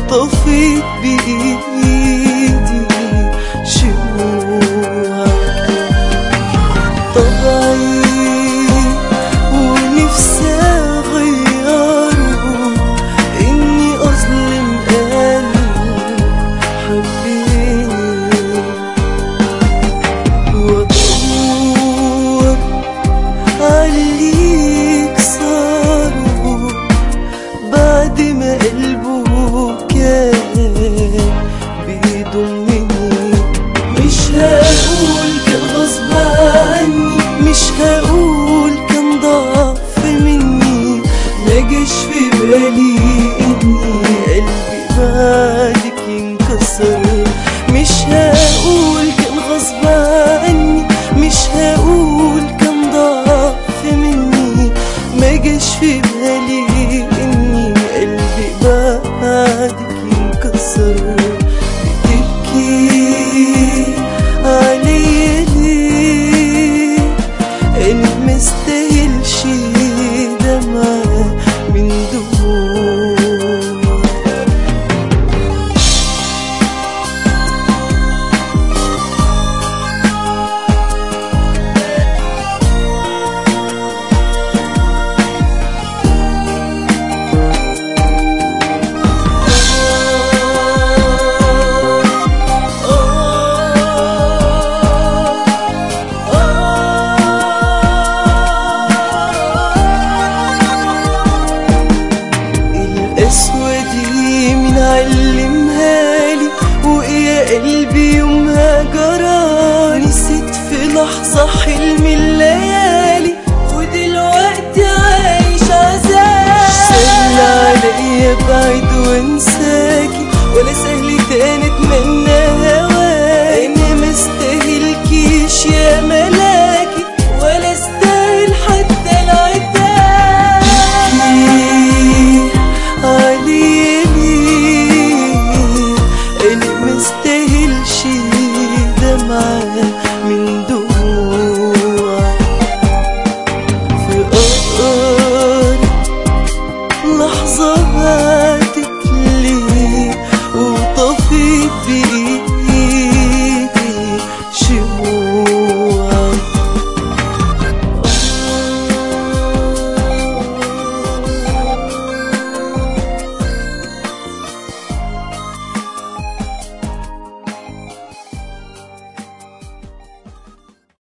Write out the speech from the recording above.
طفيت بإيدي شموعك طبعي ونفسي أغيره إني أظلم قلب حبيني وأدور عليك صاره بعد ما قلبه كان بيضمني مش هقول كان غصب عني مش هقول كان ضعف مني ما جاش في بالي اني قلبي بعدك ينكسر مش هقول كان غصب عني مش هقول كان ضعف مني ما جاش في بالي اني قلبي بعدك ينكسر بتبكي عليا ليه انا مستاهلش دمعة من دموع القسوة دي مين علمها لي وإيه يا قلبي يومها جرى نسيت في لحظة حلم الليالي ودلوقتي عايش عذاب سهل عليا بعد وانساكي ولا سهل تاني اتمناها